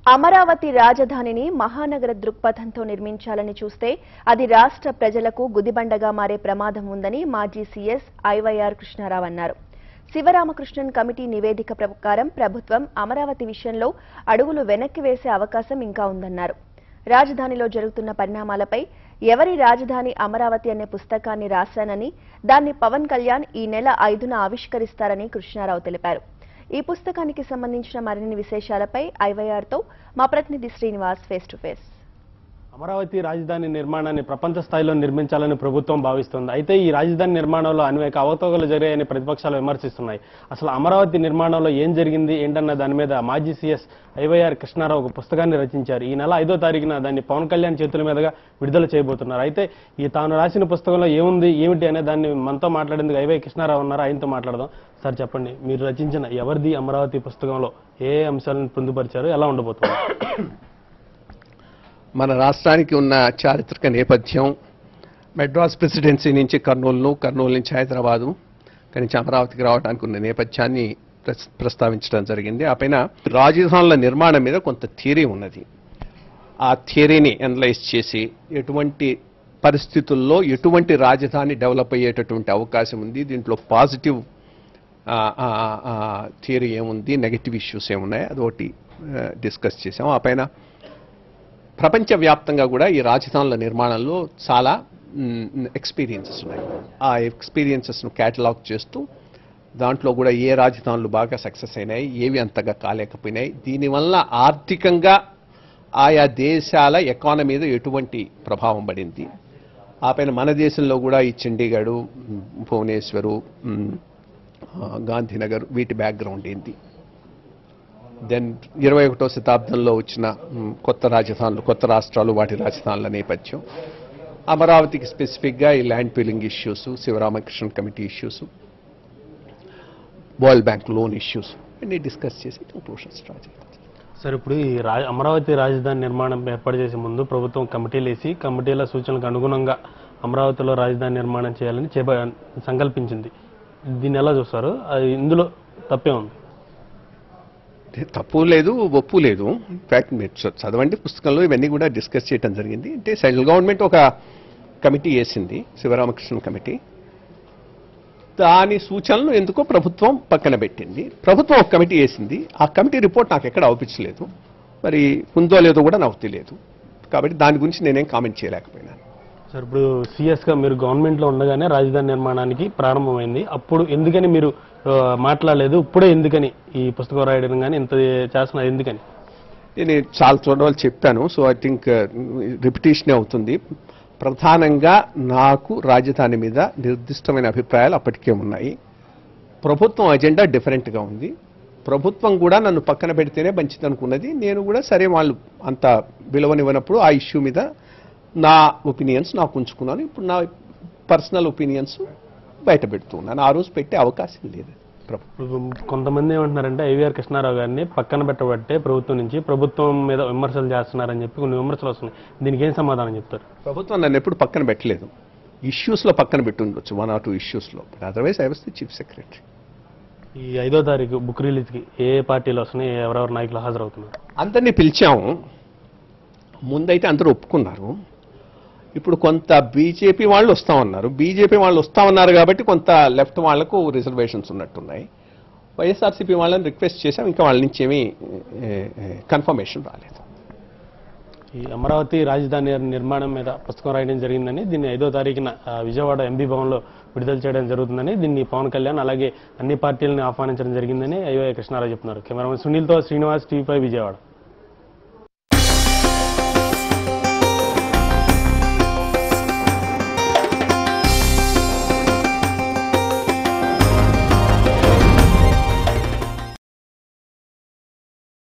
అమరావతి రాజధానిని మహానగర దృక్పథంతో నిర్మించాలని చూస్తే అది రాష్ట్ర ప్రజలకు గుదిబండగా మారే ప్రమాదం ఉందని మాజీ సీఎస్ ఐవైఆర్ కృష్ణారావు అన్నారు శివరామకృష్ణన్ కమిటీ నివేదిక ప్రకారం ప్రభుత్వం అమరావతి విషయంలో అడుగులు వెనక్కి వేసే అవకాశం ఇంకా ఉందన్నారు రాజధానిలో జరుగుతున్న పరిణామాలపై ఎవరి రాజధాని అమరావతి అనే పుస్తకాన్ని రాశానని దాన్ని పవన్ కళ్యాణ్ ఈ నెల ఐదున ఆవిష్కరిస్తారని కృష్ణారావు తెలిపారు ఈ పుస్తకానికి సంబంధించిన మరిన్ని విశేషాలపై ఐవైఆర్తో మా ప్రతినిధి Srinivas face to face Amaravati రాజధాని నిర్మాణాన్ని ప్రపంచ స్థాయిలో నిర్మించాలని ప్రభుత్వం భావిస్తోంది అయితే ఈ రాజధాని నిర్మాణంలో అనేక అవతవకలు జరిగాయని ప్రతిపక్షాలు విమర్శిస్తున్నాయి అసలు అమరావతి నిర్మాణంలో ఏం జరిగింది ఏంటన్న దాని మీద మాజీ సీఎస్ ఐవైఆర్ కృష్ణారావు ఒక పుస్తకాన్ని రచించారు ఈ నెల ఐదో తారీఖున దాన్ని పవన్ కళ్యాణ్ చేతుల మీదుగా విడుదల చేయబోతున్నారు అయితే ఈ తాను రాసిన పుస్తకంలో ఏముంది ఏమిటి అనే దాన్ని మనతో మాట్లాడేందుకు ఐవై కృష్ణారావు ఉన్నారు ఆయనతో మాట్లాడదాం సార్ చెప్పండి మీరు రచించిన ఎవరిది అమరావతి పుస్తకంలో ఏ ఏ అంశాలను పొందుపరిచారు ఎలా ఉండబోతుంది మన రాష్ట్రానికి ఉన్న చారిత్రక నేపథ్యం మెడ్రాస్ ప్రెసిడెన్సీ నుంచి కర్నూలును కర్నూలు నుంచి హైదరాబాదు అక్కడి నుంచి అమరావతికి రావడానికి ఉన్న నేపథ్యాన్ని ప్రస్- ప్రస్తావించడం జరిగింది ఆ పైన రాజధానుల నిర్మాణం మీద కొంత థియరీ ఉన్నది ఆ థియరీని అనలైజ్ చేసి ఎటువంటి పరిస్థితుల్లో ఎటువంటి రాజధాని డెవలప్ అయ్యేటటువంటి అవకాశం ఉంది దీంట్లో పాజిటివ్ థియరీ ఏముంది నెగటివ్ ఇష్యూస్ ఏమున్నాయి అదొకటి డిస్కస్ చేసాం ఆ పైన ప్రపంచవ్యాప్తంగా కూడా ఈ రాజధానుల నిర్మాణంలో చాలా ఎక్స్పీరియన్సెస్ ఉన్నాయి ఆ ఎక్స్పీరియన్సెస్ను క్యాటలాగ్ చేస్తూ దాంట్లో కూడా ఏ రాజధానులు బాగా సక్సెస్ అయినాయి ఏవి అంతగా కాలేకపోయినాయి దీనివల్ల ఆర్థికంగా ఆయా దేశాల ఎకానమీ మీద ఎటువంటి ప్రభావం పడింది ఆ పైన మన దేశంలో కూడా ఈ చండీగఢ్ మ్, భువనేశ్వరు మ్, ఆ, గాంధీనగర్ వీటి బ్యాక్గ్రౌండ్ ఏంటి దెన్ ఇరవై ఒకటో శతాబ్దంలో వచ్చిన మ్, కొత్త రాజధానులు కొత్త రాష్ట్రాలు వాటి రాజధానుల నేపథ్యం అమరావతికి స్పెసిఫిక్గా ఈ land pooling issues Sivaramakrishna committee issues world bank loan issues అన్ని డిస్కస్ చేసి కంక్లూషన్స్ డ్రా చేయాలి సార్ ఇప్పుడు ఈ రా అమరావతి రాజధాని నిర్మాణం ఏర్పాటు చేసే ముందు ప్రభుత్వం కమిటీలు వేసి కమిటీల సూచనలకు అనుగుణంగా అమరావతిలో రాజధాని నిర్మాణం చేయాలని చేప సంకల్పించింది దీన్ని ఎలా చూస్తారు అది ఇందులో తప్పే ఉంది అంటే తప్పు లేదు ఒప్పు లేదు ఇన్ఫాక్ట్ మీరు చ- చదవండి పుస్తకంలో ఇవన్నీ కూడా డిస్కస్ చేయడం జరిగింది అంటే సెంట్రల్ గవర్నమెంట్ ఒక కమిటీ వేసింది శివరామకృష్ణ కమిటీ దాని సూచనలు ఎందుకో ప్రభుత్వం పక్కన పెట్టింది ప్రభుత్వం ఒక కమిటీ వేసింది ఆ కమిటీ రిపోర్ట్ నాకు ఎక్కడ అవుపించలేదు మరి ఉందో లేదో కూడా నాకు తెలియదు కాబట్టి దాని గురించి నేనేం కామెంట్ చేయలేకపోయినాను సార్ ఇప్పుడు CS గా మీరు గవర్నమెంట్లో ఉండగానే రాజధాని నిర్మాణానికి ప్రారంభమైంది అప్పుడు ఎందుకని మీరు ఆ, మాట్లాడలేదు ఇప్పుడే ఎందుకని ఈ పుస్తకం రాయడం కానీ ఇంత చేస్తున్నారు ఎందుకని నేను చాలా చోట్ల చెప్పాను సో ఐ థింక్ రిపిటేషనే అవుతుంది ప్రధానంగా నాకు రాజధాని మీద నిర్దిష్టమైన అభిప్రాయాలు అప్పటికే ఉన్నాయి ప్రభుత్వం అజెండా డిఫరెంట్గా ఉంది ప్రభుత్వం కూడా నన్ను పక్కన పెడితేనే మంచిది అనుకున్నది నేను కూడా సరే వాళ్ళు అంత విలువనివ్వనప్పుడు ఆ ఇష్యూ మీద నా ఒపీనియన్స్ నాకు ఉంచుకున్నాను ఇప్పుడు నా పర్సనల్ ఒపీనియన్స్ బయట పెడుతున్నాను ఆ రోజు పెట్టే అవకాశం లేదు ప్రభుత్వం ఇప్పుడు కొంతమంది ఏమంటున్నారంటే ఐవీఆర్ కృష్ణారావు గారిని పక్కన పెట్టబట్టే ప్రభుత్వం నుంచి ప్రభుత్వం మీద విమర్శలు చేస్తున్నారని చెప్పి కొన్ని విమర్శలు వస్తున్నాయి దీనికి ఏం సమాధానం చెప్తారు ప్రభుత్వం నన్ను ఎప్పుడు పక్కన పెట్టలేదు ఇష్యూస్లో పక్కన పెట్టి ఉండొచ్చు వన్ ఆర్ టూ ఇష్యూస్లో but otherwise I was the chief secretary ఈ ఐదో తారీఖు బుక్ రిలీజ్కి ఏ ఏ పార్టీలు వస్తున్నాయి ఎవరెవరు నాయకులు హాజరవుతున్నారు అందరినీ పిలిచాము ముందైతే అందరూ ఒప్పుకున్నారు ఇప్పుడు కొంత బీజేపీ వాళ్ళు వస్తామన్నారు బీజేపీ వాళ్ళు వస్తామన్నారు కాబట్టి కొంత లెఫ్ట్ వాళ్లకు రిజర్వేషన్స్ ఉన్నట్టున్నాయి వైఎస్ఆర్సీపీ వాళ్ళని రిక్వెస్ట్ చేశాం ఇంకా వాళ్ళ నుంచి ఏమీ కన్ఫర్మేషన్ రాలేదు ఈ అమరావతి రాజధాని నిర్మాణం మీద పుస్తకం రాయడం జరిగిందని దీన్ని ఐదో తారీఖున ఆ, విజయవాడ ఎంబీ భవన్లో విడుదల చేయడం జరుగుతుందని దీన్ని పవన్ కళ్యాణ్ అలాగే అన్ని పార్టీలను ఆహ్వానించడం జరిగిందని ఐవై కృష్ణారావు చెప్తున్నారు కెమెరామెన్ సునీల్తో శ్రీనివాస్ టీవీ ఫైవ్ విజయవాడ